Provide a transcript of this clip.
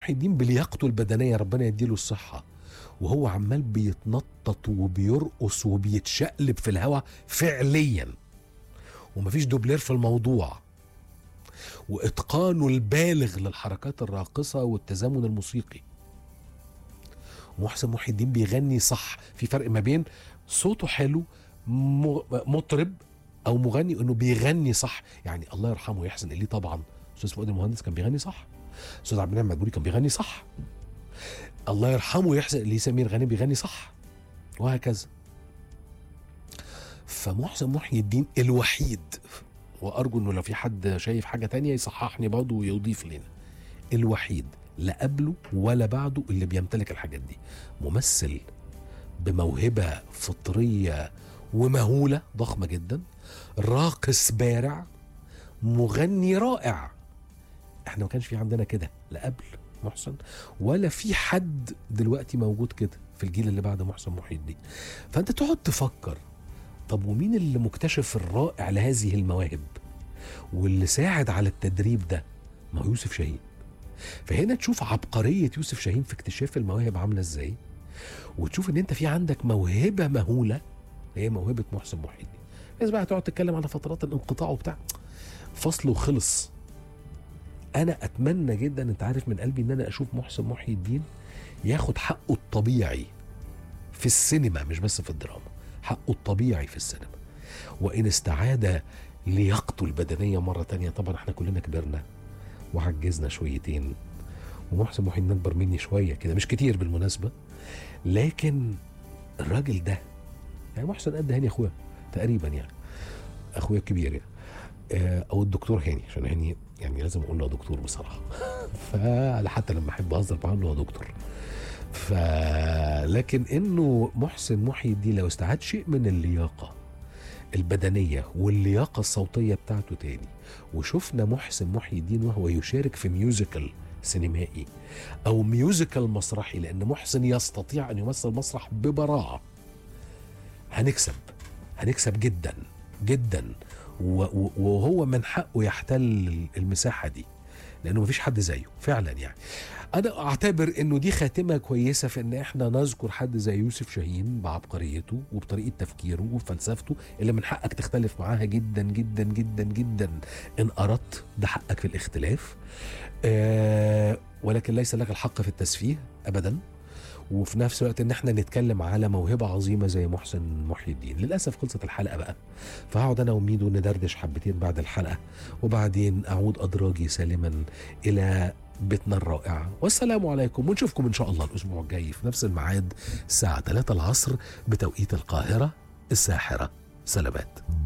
محي الدين بلياقته البدنيه ربنا يديله الصحه وهو عمال بيتنطط وبيرقص وبيتشقلب في الهواء فعليا ومفيش دوبلير في الموضوع واتقانه البالغ للحركات الراقصه والتزامن الموسيقي محسن محي الدين بيغني صح في فرق ما بين صوته حلو م- مطرب او مغني انه بيغني صح يعني الله يرحمه ويحسن اليه طبعا استاذ فؤاد المهندس كان بيغني صح استاذ عبد المنعم مدبولي كان بيغني صح الله يرحمه ويحسن اليه سمير غانم بيغني صح وهكذا فمحسن محي الدين الوحيد وارجو انه لو في حد شايف حاجه تانية يصححني برضه ويضيف لنا الوحيد لا قبله ولا بعده اللي بيمتلك الحاجات دي ممثل بموهبه فطريه ومهوله ضخمه جدا راقص بارع مغني رائع احنا ما كانش في عندنا كده لا قبل محسن ولا في حد دلوقتي موجود كده في الجيل اللي بعد محسن محي الدين فانت تقعد تفكر طب ومين اللي مكتشف الرائع لهذه المواهب واللي ساعد على التدريب ده ما هو يوسف شاهين فهنا تشوف عبقرية يوسف شاهين في اكتشاف المواهب عاملة ازاي وتشوف ان انت في عندك موهبة مهولة هي موهبة محسن محي الدين الناس بقى هتقعد تتكلم على فترات الانقطاع وبتاع فصل وخلص انا اتمنى جدا انت عارف من قلبي ان انا اشوف محسن محي الدين ياخد حقه الطبيعي في السينما مش بس في الدراما حقه الطبيعي في السينما وان استعاد لياقته البدنيه مره تانية طبعا احنا كلنا كبرنا وعجزنا شويتين ومحسن محي الدين اكبر مني شويه كده مش كتير بالمناسبه لكن الراجل ده يعني محسن قد هاني اخويا تقريبا يعني اخويا الكبير يعني آه، او الدكتور هاني عشان هاني يعني لازم اقول له دكتور بصراحه فعلى حتى لما احب اهزر معاه له دكتور ف لكن انه محسن محي الدين لو استعاد شيء من اللياقه البدنيه واللياقه الصوتيه بتاعته تاني وشفنا محسن محي الدين وهو يشارك في ميوزيكال سينمائي او ميوزيكال مسرحي لان محسن يستطيع ان يمثل مسرح ببراعه هنكسب هنكسب جدا جدا و- و- وهو من حقه يحتل المساحه دي لانه مفيش حد زيه فعلا يعني انا اعتبر انه دي خاتمه كويسه في ان احنا نذكر حد زي يوسف شاهين بعبقريته وبطريقه تفكيره وفلسفته اللي من حقك تختلف معاها جدا جدا جدا جدا ان اردت ده حقك في الاختلاف آه ولكن ليس لك الحق في التسفيه ابدا وفي نفس الوقت ان احنا نتكلم على موهبه عظيمه زي محسن محي الدين للاسف خلصت الحلقه بقى فهقعد انا وميدو ندردش حبتين بعد الحلقه وبعدين اعود ادراجي سالما الى بيتنا الرائع والسلام عليكم ونشوفكم ان شاء الله الاسبوع الجاي في نفس الميعاد الساعه 3 العصر بتوقيت القاهره الساحره سلامات